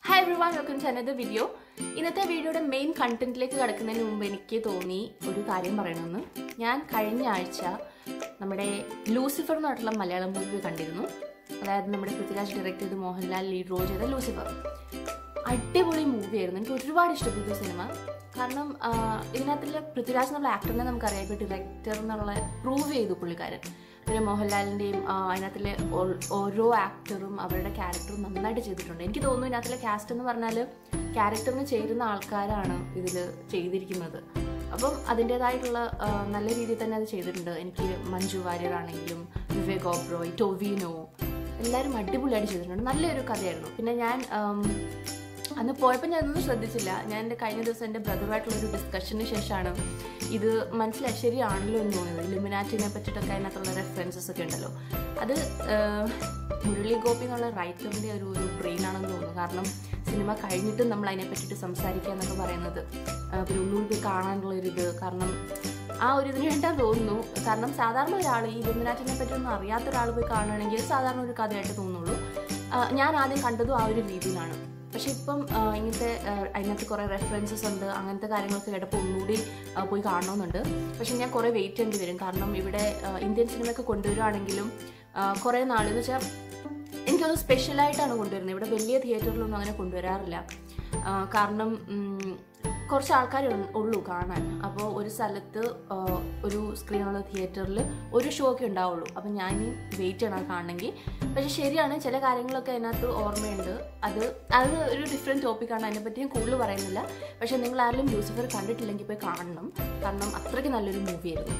hi everyone welcome to another video ഇന്നത്തെ വീഡിയോയുടെ main കണ്ടന്റിലേക്ക് കടക്കുന്നതിന് മുമ്പ് എനിക്ക് തോന്നി ഒരു കാര്യം പറയണമെന്ന് ഞാൻ കഴിഞ്ഞ ആഴ്ച നമ്മുടെ ലൂസിഫർ എന്ന് പറഞ്ഞിട്ടുള്ള മലയാളം മൂവി കണ്ടിരുന്നു അതായത് നമ്മുടെ പൃഥ്വിരാജ് ഡയറക്ട് ചെയ്ത് മോഹൻലാൽ ലീഡ് റോൾ ചെയ്ത ലൂസിഫർ അടിപൊളി മൂവിയായിരുന്നു എനിക്ക് ഒരുപാട് ഇഷ്ടപ്പെട്ടു സിനിമ കാരണം ആ, ഇതിനകത്തുള്ള പൃഥ്വിരാജ് എന്നുള്ള ആക്ടറിനെ നമുക്കറിയാം ഇപ്പോൾ ഡയറക്ടർ എന്നുള്ള പ്രൂവ് ചെയ്തു പുള്ളിക്കാരൻ പിന്നെ മോഹൻലാലിൻ്റെയും അതിനകത്തിലെ ഓ- ഓരോ ആക്ടറും അവരുടെ ക്യാരക്ടറും നന്നായിട്ട് ചെയ്തിട്ടുണ്ട് എനിക്ക് തോന്നുന്നു ഇതിനകത്തിലെ കാസ്റ്റ് എന്ന് പറഞ്ഞാൽ ക്യാരക്ടറിന് ചേരുന്ന ആൾക്കാരാണ് ഇതിൽ ചെയ്തിരിക്കുന്നത് അപ്പം അതിൻ്റെതായിട്ടുള്ള ആ, നല്ല രീതിയിൽ തന്നെ അത് ചെയ്തിട്ടുണ്ട് എനിക്ക് മഞ്ജു വാര്യർ ആണെങ്കിലും വിവേക് ഓബ്രോയ് ടൊവിനോ എല്ലാവരും അടിപൊളിയായിട്ട് ചെയ്തിട്ടുണ്ട് നല്ലൊരു കഥയായിരുന്നു പിന്നെ ഞാൻ ആം, അന്ന് പോയപ്പോൾ ഞാനൊന്നും ശ്രദ്ധിച്ചില്ല ഞാൻ എൻ്റെ കഴിഞ്ഞ ദിവസം എൻ്റെ ബ്രദറുമായിട്ടുള്ള ഒരു ഡിസ്കഷന് ശേഷമാണ് ഇത് മനസ്സിലായി ശരിയാണല്ലോ എന്ന് തോന്നിയത് ഇലുമിനാറ്റിനെ പറ്റിയിട്ടൊക്കെ അതിനകത്തുള്ള റെഫറൻസസ് ഒക്കെ ഉണ്ടല്ലോ അത് ആഹ്, മുരളി ഗോപി എന്നുള്ള റൈറ്ററിൻ്റെ ഒരു ഒരു ബ്രെയിൻ ആണെന്ന് തോന്നുന്നു കാരണം സിനിമ കഴിഞ്ഞിട്ടും നമ്മൾ അതിനെ പറ്റിയിട്ട് സംസാരിക്കുക എന്നൊക്കെ പറയുന്നത് ആഹ്, പിന്നെ ഒന്നുകൂടി പോയി കാണാനുള്ള ഒരു ഇത് കാരണം ആ ഒരു ഇതിന് വേണ്ടാന്ന് തോന്നുന്നു കാരണം സാധാരണ ഒരാൾ ഈ ഇലുമിനാറ്റിനെ പറ്റി ഒന്നും അറിയാത്ത ഒരാൾ പോയി കാണുകയാണെങ്കിൽ സാധാരണ ഒരു കഥയായിട്ട് തോന്നുള്ളൂ ആഹ്, ഞാൻ ആദ്യം കണ്ടതും ആ ഒരു രീതിയിലാണ് പക്ഷെ ഇപ്പം ആ, ഇങ്ങനത്തെ ആ, അതിനകത്ത് കുറേ റെഫറൻസസ് ഉണ്ട് അങ്ങനത്തെ കാര്യങ്ങളൊക്കെ കേട്ടപ്പോൾ ഒന്നുകൂടി ആ, പോയി കാണണമെന്നുണ്ട് പക്ഷെ ഞാൻ കുറേ വെയിറ്റ് ചെയ്യേണ്ടി വരും കാരണം ഇവിടെ ആ, ഇന്ത്യൻ സിനിമയൊക്കെ കൊണ്ടുവരുവാണെങ്കിലും ആ, കുറേ നാൾ എന്ന് വെച്ചാൽ എനിക്കത് സ്പെഷ്യലായിട്ടാണ് കൊണ്ടുവരുന്നത് ഇവിടെ വലിയ തിയേറ്ററിലൊന്നും അങ്ങനെ കൊണ്ടുവരാറില്ല ആ, കാരണം ഉം, കുറച്ച് ആൾക്കാർ ഉള്ളൂ കാണാൻ അപ്പോൾ ഒരു സ്ഥലത്ത് ആ, ഒരു സ്ക്രീനുള്ള തിയേറ്ററിൽ ഒരു ഷോ ഒക്കെ ഉണ്ടാവുള്ളൂ അപ്പം ഞാൻ വെയിറ്റ് ചെയ്യണം അത് കാണണമെങ്കിൽ പക്ഷെ ശരിയാണ് ചില കാര്യങ്ങളൊക്കെ അതിനകത്ത് ഓർമ്മയുണ്ട് അത് അത് ഒരു ഡിഫറെൻറ്റ് ടോപ്പിക്കാണ് അതിനെപ്പറ്റി ഞാൻ കൂടുതൽ പറയുന്നില്ല പക്ഷെ നിങ്ങൾ ആരെങ്കിലും ലൂസിഫർ കണ്ടിട്ടില്ലെങ്കിൽ പോയി കാണണം കാരണം അത്രയ്ക്ക് നല്ലൊരു മൂവിയായിരുന്നു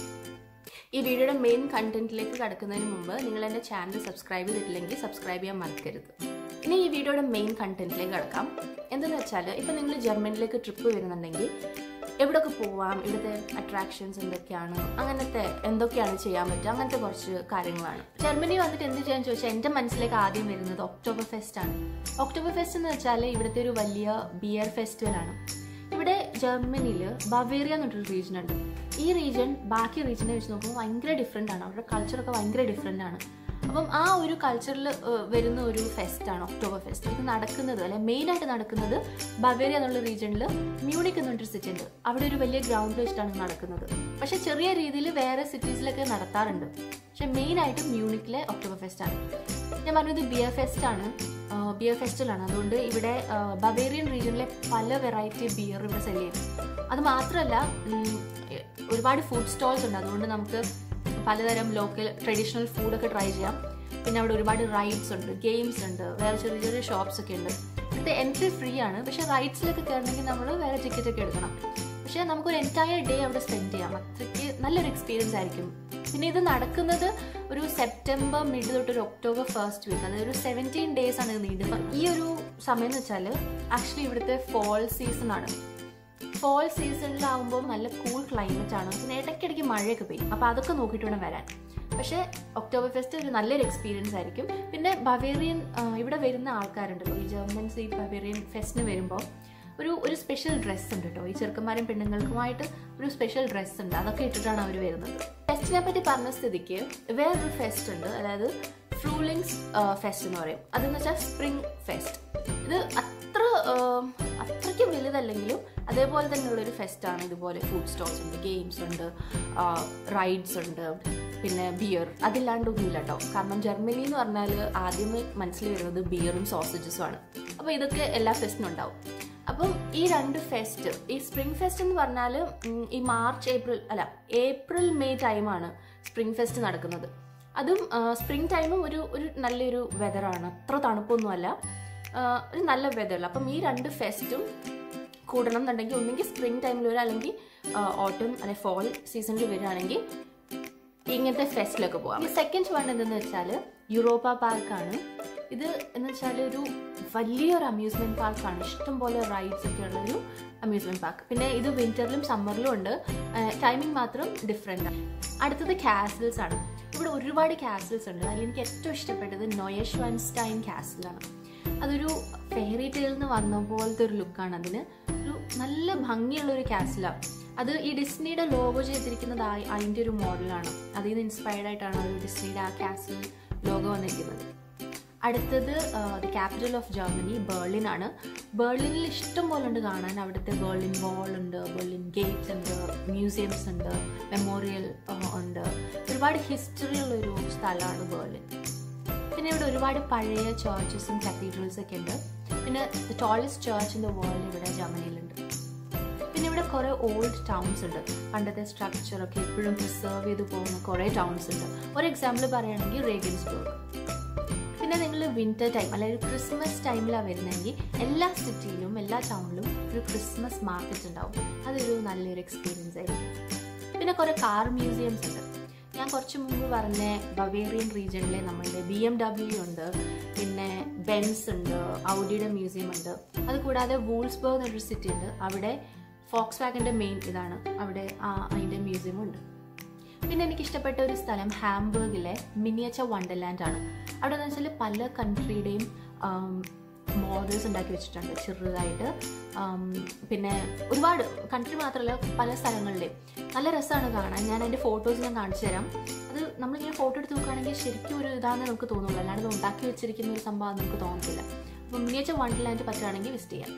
ഈ വീഡിയോയുടെ മെയിൻ കണ്ടന്റിലേക്ക് കടക്കുന്നതിന് മുമ്പ് നിങ്ങൾ എൻ്റെ ചാനൽ സബ്സ്ക്രൈബ് ചെയ്തിട്ടില്ലെങ്കിൽ സബ്സ്ക്രൈബ് ചെയ്യാൻ മറക്കരുത് ഇനി ഈ വീഡിയോയുടെ മെയിൻ കണ്ടന്റിലേക്ക് കടക്കാം എന്തെന്ന് വെച്ചാൽ ഇപ്പം നിങ്ങൾ ജർമ്മനിലേക്ക് ട്രിപ്പ് വരുന്നുണ്ടെങ്കിൽ എവിടെയൊക്കെ പോവാം ഇവിടുത്തെ അട്രാക്ഷൻസ് എന്തൊക്കെയാണ് അങ്ങനത്തെ എന്തൊക്കെയാണ് ചെയ്യാൻ പറ്റുക അങ്ങനത്തെ കുറച്ച് കാര്യങ്ങളാണ് ജർമ്മനി വന്നിട്ട് എന്ത് ചെയ്യാൻ ചോദിച്ചാൽ എൻ്റെ മനസ്സിലേക്ക് ആദ്യം വരുന്നത് ഒക്ടോബർ ഫെസ്റ്റ് ആണ് ഒക്ടോബർ ഫെസ്റ്റ് എന്ന് വെച്ചാൽ ഇവിടുത്തെ ഒരു വലിയ ബിയർ ഫെസ്റ്റിവൽ ആണ് ഇവിടെ ജർമ്മനിയിൽ ബവേറിയ എന്നൊരു റീജിയൻ ഉണ്ട് ഈ റീജിയൻ ബാക്കി റീജിയനെ വെച്ച് നോക്കുമ്പോൾ ഭയങ്കര ഡിഫറെൻ്റ് ആണ് അവരുടെ കൾച്ചറൊക്കെ ഭയങ്കര ഡിഫറെൻ്റ് ആണ് അപ്പം ആ ഒരു കൾച്ചറിൽ വരുന്ന ഒരു ഫെസ്റ്റാണ് ഒക്ടോബർ ഫെസ്റ്റ് ഇത് നടക്കുന്നത് അല്ലെ മെയിനായിട്ട് നടക്കുന്നത് ബവേറിയ എന്നുള്ള റീജിയനിൽ മ്യൂണിക് എന്നൊരു സിറ്റി ഉണ്ട് അവിടെ ഒരു വലിയ ഗ്രൗണ്ട് വെച്ചിട്ടാണ് ഇത് നടക്കുന്നത് പക്ഷെ ചെറിയ രീതിയിൽ വേറെ സിറ്റീസിലൊക്കെ നടത്താറുണ്ട് പക്ഷെ മെയിനായിട്ട് മ്യൂണിക്കിലെ ഒക്ടോബർ ഫെസ്റ്റ് ആണ് ഞാൻ പറഞ്ഞത് ബിയർ ഫെസ്റ്റ് ആണ് ബിയർ ഫെസ്റ്റിവലാണ് അതുകൊണ്ട് ഇവിടെ ആ, ബവേറിയൻ റീജിയനിലെ പല വെറൈറ്റി ബിയർ ഇവിടെ സെല് ചെയ്യും അത് മാത്രമല്ല ഉം, ഒരുപാട് ഫുഡ് സ്റ്റോൾസ് ഉണ്ട് അതുകൊണ്ട് നമുക്ക് പലതരം ലോക്കൽ ട്രഡീഷണൽ ഫുഡൊക്കെ ട്രൈ ചെയ്യാം പിന്നെ അവിടെ ഒരുപാട് റൈഡ്സ് ഉണ്ട് ഗെയിംസ് ഉണ്ട് വേറെ ചെറിയ ചെറിയ ഷോപ്സ് ഒക്കെ ഉണ്ട് ഇവിടുത്തെ എൻട്രി ഫ്രീ ആണ് പക്ഷെ റൈഡ്സിലൊക്കെ കയറണമെങ്കിൽ നമ്മൾ വേറെ ടിക്കറ്റ് ഒക്കെ എടുക്കണം പക്ഷെ നമുക്കൊരു എൻറ്റയർ ഡേ അവിടെ സ്പെൻഡ് ചെയ്യാം അത്രയ്ക്ക് നല്ലൊരു എക്സ്പീരിയൻസ് ആയിരിക്കും പിന്നെ ഇത് നടക്കുന്നത് ഒരു സെപ്റ്റംബർ മിഡ് തൊട്ട് ഒരു ഒക്ടോബർ ഫസ്റ്റ് വീക്ക് അതായത് ഒരു സെവൻറ്റീൻ ഡേയ്സ് ആണ് ഇത് നീണ്ടത് അപ്പം ഈ ഒരു സമയം എന്ന് വെച്ചാൽ ആക്ച്വലി ഇവിടുത്തെ ഫോൾ സീസൺ ആണ് ഫോൾ സീസണിലാവുമ്പോൾ നല്ല കൂൾ ക്ലൈമറ്റ് ആണ് പിന്നെ ഇടയ്ക്കിടയ്ക്ക് മഴയൊക്കെ പെയ്യും അപ്പോൾ അതൊക്കെ നോക്കിയിട്ട് വേണം വരാൻ പക്ഷേ ഒക്ടോബർ ഫെസ്റ്റ് ഒരു നല്ലൊരു എക്സ്പീരിയൻസ് ആയിരിക്കും പിന്നെ ബവേറിയൻ ആ, ഇവിടെ വരുന്ന ആൾക്കാരുണ്ടല്ലോ ഈ ജർമ്മൻസ് ഈ ബവേറിയൻ ഫെസ്റ്റിന് വരുമ്പോൾ ഒരു ഒരു സ്പെഷ്യൽ ഡ്രസ്സ് ഉണ്ട് കേട്ടോ ഈ ചെറുക്കന്മാരും പെണ്ണുങ്ങൾക്കുമായിട്ട് ഒരു സ്പെഷ്യൽ ഡ്രസ്സ് ഉണ്ട് അതൊക്കെ ഇട്ടിട്ടാണ് അവർ വരുന്നത് ഫെസ്റ്റിനെ പറ്റി പറഞ്ഞ സ്ഥിതിക്ക് വേറൊരു ഫെസ്റ്റ് ഉണ്ട് അതായത് ഫ്രൂലിങ്സ് ഫെസ്റ്റ് എന്ന് പറയും അതെന്ന് വെച്ചാൽ സ്പ്രിംഗ് ഫെസ്റ്റ് ഇത് അത്ര ആ, അത്രയ്ക്ക് വലുതല്ലെങ്കിലും അതേപോലെ തന്നെയുള്ളൊരു ഫെസ്റ്റാണ് ഇതുപോലെ ഫുഡ് സ്റ്റോൾസ് ഉണ്ട് ഗെയിംസ് ഉണ്ട് റൈഡ്സ് ഉണ്ട് പിന്നെ ബിയർ അതില്ലാണ്ടൊന്നുമില്ല കേട്ടോ കാരണം ജർമ്മനി എന്ന് പറഞ്ഞാൽ ആദ്യമേ മനസ്സിൽ വരുന്നത് ബിയറും സോസേജസും ആണ് അപ്പോൾ ഇതൊക്കെ എല്ലാ ഫെസ്റ്റിനും ഉണ്ടാവും അപ്പം ഈ രണ്ട് ഫെസ്റ്റ് ഈ സ്പ്രിംഗ് ഫെസ്റ്റ് എന്ന് പറഞ്ഞാൽ ഈ മാർച്ച് ഏപ്രിൽ അല്ല ഏപ്രിൽ മെയ് ടൈമാണ് സ്പ്രിംഗ് ഫെസ്റ്റ് നടക്കുന്നത് അതും സ്പ്രിംഗ് ടൈമും ഒരു ഒരു നല്ലൊരു വെതറാണ് അത്ര തണുപ്പൊന്നുമല്ല ആ, ഒരു നല്ല വെതറിൽ അപ്പം ഈ രണ്ട് ഫെസ്റ്റും കൂടണം എന്നുണ്ടെങ്കിൽ ഒന്നെങ്കിൽ സ്പ്രിംഗ് ടൈമിൽ വരിക അല്ലെങ്കിൽ ഓട്ടം അല്ലെങ്കിൽ ഫോൾ സീസണിൽ വരികയാണെങ്കിൽ ഇങ്ങനത്തെ ഫെസ്റ്റിലൊക്കെ പോകാം സെക്കൻഡ് വൺ എന്തെന്ന് വെച്ചാൽ യൂറോപ്പ പാർക്കാണ് ഇത് എന്ന് വെച്ചാൽ ഒരു വലിയൊരു അമ്യൂസ്മെന്റ് പാർക്കാണ് ഇഷ്ടംപോലെ റൈഡ്സ് ഒക്കെ ഉള്ള ഒരു അമ്യൂസ്മെന്റ് പാർക്ക് പിന്നെ ഇത് വിന്ററിലും സമ്മറിലും ഉണ്ട് ടൈമിംഗ് മാത്രം ഡിഫറെൻ്റ് ആണ് അടുത്തത് കാസിൽസ് ആണ് ഇവിടെ ഒരുപാട് കാസിൽസ് ഉണ്ട് അതിൽ എനിക്ക് ഏറ്റവും ഇഷ്ടപ്പെട്ടത് നോയഷ്വൻസ്റ്റൈൻ കാസിലാണ് അതൊരു ഫെയറി ടെയിൽ നിന്ന് വന്ന പോലത്തെ ഒരു ലുക്കാണ് അതിന് ഒരു നല്ല ഭംഗിയുള്ള ഒരു കാസിലാണ് അത് ഈ ഡിസ്നിയുടെ ലോഗോ ചെയ്തിരിക്കുന്നത് ആ- അതിൻ്റെ ഒരു മോഡലാണ് അതിൽ നിന്ന് ഇൻസ്പയർഡ് ആയിട്ടാണ് ഒരു ഡിസ്നിയുടെ ആ കാസിൽ ലോഗോ വന്നിരിക്കുന്നത് അടുത്തത് the capital of Germany Berlin ആണ് ബേർലിനിൽ ഇഷ്ടം പോലെ ഉണ്ട് കാണാൻ അവിടുത്തെ ബേർലിൻ വാൾ ഉണ്ട് ബേർലിൻ ഗേറ്റ് ഉണ്ട് മ്യൂസിയംസ് ഉണ്ട് മെമ്മോറിയൽ ഉണ്ട് ഒരുപാട് ഹിസ്റ്ററി ഉള്ളൊരു സ്ഥലമാണ് ബേർലിൻ പിന്നെ ഇവിടെ ഒരുപാട് പഴയ ചേർച്ചസും കത്തീഡ്രൽസ് ഒക്കെ ഉണ്ട് പിന്നെ the tallest church in the world ഇവിടെ ജർമ്മനിയിലുണ്ട് പിന്നെ ഇവിടെ കുറേ ഓൾഡ് ടൗൺസ് ഉണ്ട് പണ്ടത്തെ സ്ട്രക്ചർ ഒക്കെ ഇപ്പോഴും പ്രിസർവ് ചെയ്ത് പോകുന്ന കുറേ ടൗൺസ് ഉണ്ട് ഒരു എക്സാമ്പിൾ പറയുകയാണെങ്കിൽ റേഗൻസ്ബർഗ് പിന്നെ നിങ്ങൾ വിന്റർ ടൈം അല്ലെങ്കിൽ ക്രിസ്മസ് ടൈമിലാണ് വരുന്നതെങ്കിൽ എല്ലാ സിറ്റിയിലും എല്ലാ ടൗണിലും ഒരു ക്രിസ്മസ് മാർക്കറ്റ് ഉണ്ടാവും അതൊരു നല്ലൊരു എക്സ്പീരിയൻസ് ആയിരിക്കും പിന്നെ കുറേ കാർ മ്യൂസിയംസ് ഉണ്ട് ഞാൻ കുറച്ച് മുമ്പ് പറഞ്ഞ ബവേറിയൻ റീജിയനിലെ നമ്മളുടെ ബി എം ഡബ്ല്യു ഉണ്ട് പിന്നെ ബെൻസ് ഉണ്ട് ഔഡിയുടെ മ്യൂസിയം ഉണ്ട് അതുകൂടാതെ വൂൾസ്ബർഗ് എന്നൊരു സിറ്റി ഉണ്ട് അവിടെ ഫോക്സ് വാഗൻ്റെ മെയിൻ ഇതാണ് അവിടെ ആ അതിൻ്റെ മ്യൂസിയം ഉണ്ട് പിന്നെ എനിക്ക് ഇഷ്ടപ്പെട്ട ഒരു സ്ഥലം ഹാംബർഗിലെ മിനിയേച്ചർ വണ്ടർലാൻഡ് ആണ് അവിടെ എന്ന് വെച്ചാൽ പല കൺട്രിയുടെയും മോഡൽസ് ഉണ്ടാക്കി വെച്ചിട്ടുണ്ട് ചെറുതായിട്ട് പിന്നെ ഒരുപാട് കൺട്രി മാത്രമല്ല പല സ്ഥലങ്ങളുടെയും നല്ല രസമാണ് കാണാൻ ഞാൻ അതിൻ്റെ ഫോട്ടോസ് ഞാൻ കാണിച്ചു തരാം അത് നമ്മളിങ്ങനെ ഫോട്ടോ എടുത്ത് നോക്കുകയാണെങ്കിൽ ശരിക്കും ഒരു ഇതാണെന്ന് നമുക്ക് തോന്നുള്ളൂ അല്ലാണ്ട് ഇത് ഉണ്ടാക്കി വെച്ചിരിക്കുന്ന ഒരു സംഭവം നമുക്ക് തോന്നത്തില്ല അപ്പോൾ മിനിയേച്ചർ വണ്ടർലാൻഡ് പറ്റുകയാണെങ്കിൽ വിസിറ്റ് ചെയ്യാം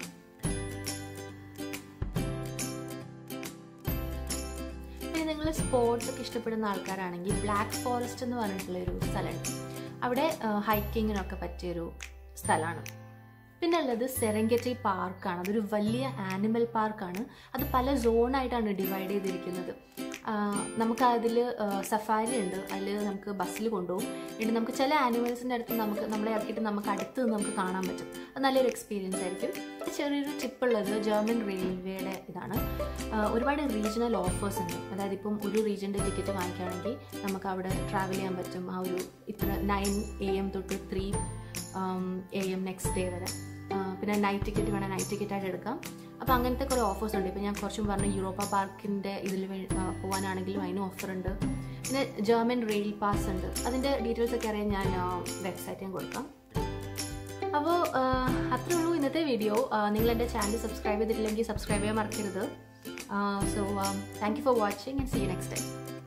പിന്നെ നിങ്ങൾ സ്പോർട്സ് ഒക്കെ ഇഷ്ടപ്പെടുന്ന ആൾക്കാരാണെങ്കിൽ ബ്ലാക്ക് ഫോറസ്റ്റ് എന്ന് പറഞ്ഞിട്ടുള്ള ഒരു സ്ഥലമുണ്ട് അവിടെ ഹൈക്കിങ്ങിനൊക്കെ പറ്റിയൊരു സ്ഥലമാണ് പിന്നെ ഉള്ളത് സെറങ്കറ്റി പാർക്കാണ് അതൊരു വലിയ ആനിമൽ പാർക്കാണ് അത് പല സോണായിട്ടാണ് ഡിവൈഡ് ചെയ്തിരിക്കുന്നത് നമുക്ക് അതിൽ സഫാരി ഉണ്ട് അതിൽ നമുക്ക് ബസ്സിൽ കൊണ്ടുപോകും എന്നിട്ട് നമുക്ക് ചില ആനിമൽസിൻ്റെ അടുത്ത് നമുക്ക് നമ്മളെ ഇറക്കിയിട്ട് നമുക്ക് അടുത്ത് നിന്ന് നമുക്ക് കാണാൻ പറ്റും അത് നല്ലൊരു എക്സ്പീരിയൻസ് ആയിരിക്കും ചെറിയൊരു ടിപ്പുള്ളത് ജർമ്മൻ റെയിൽവേയുടെ ഇതാണ് ഒരുപാട് റീജിയണൽ ഓഫേഴ്സ് ഉണ്ട് അതായത് ഇപ്പം ഒരു റീജിയൻ്റെ ടിക്കറ്റ് വാങ്ങിക്കുകയാണെങ്കിൽ നമുക്ക് അവിടെ ട്രാവൽ ചെയ്യാൻ പറ്റും ആ ഒരു ഇത്ര നയൻ എ എം തൊട്ട് three A M next day വരെ പിന്നെ നൈറ്റ് ടിക്കറ്റ് വേണം നൈറ്റ് ടിക്കറ്റ് ആയിട്ട് എടുക്കാം അപ്പോൾ അങ്ങനത്തെ കുറേ ഓഫേഴ്സ് ഉണ്ട് ഇപ്പോൾ ഞാൻ കുറച്ചും പറഞ്ഞ യൂറോപ്പ പാർക്കിൻ്റെ ഇതിൽ പോകാനാണെങ്കിലും അതിന് ഓഫർ ഉണ്ട് പിന്നെ ജർമ്മൻ റെയിൽ പാസ് ഉണ്ട് അതിൻ്റെ ഡീറ്റെയിൽസ് ഒക്കെ അറിയാൻ ഞാൻ വെബ്സൈറ്റ് ഞാൻ കൊടുക്കാം അപ്പോൾ അത്രേ ഉള്ളൂ ഇന്നത്തെ വീഡിയോ നിങ്ങൾ എൻ്റെ ചാനൽ സബ്സ്ക്രൈബ് ചെയ്തിട്ടില്ലെങ്കിൽ സബ്സ്ക്രൈബ് ചെയ്യാൻ മറക്കരുത് so thank you for watching and see you next time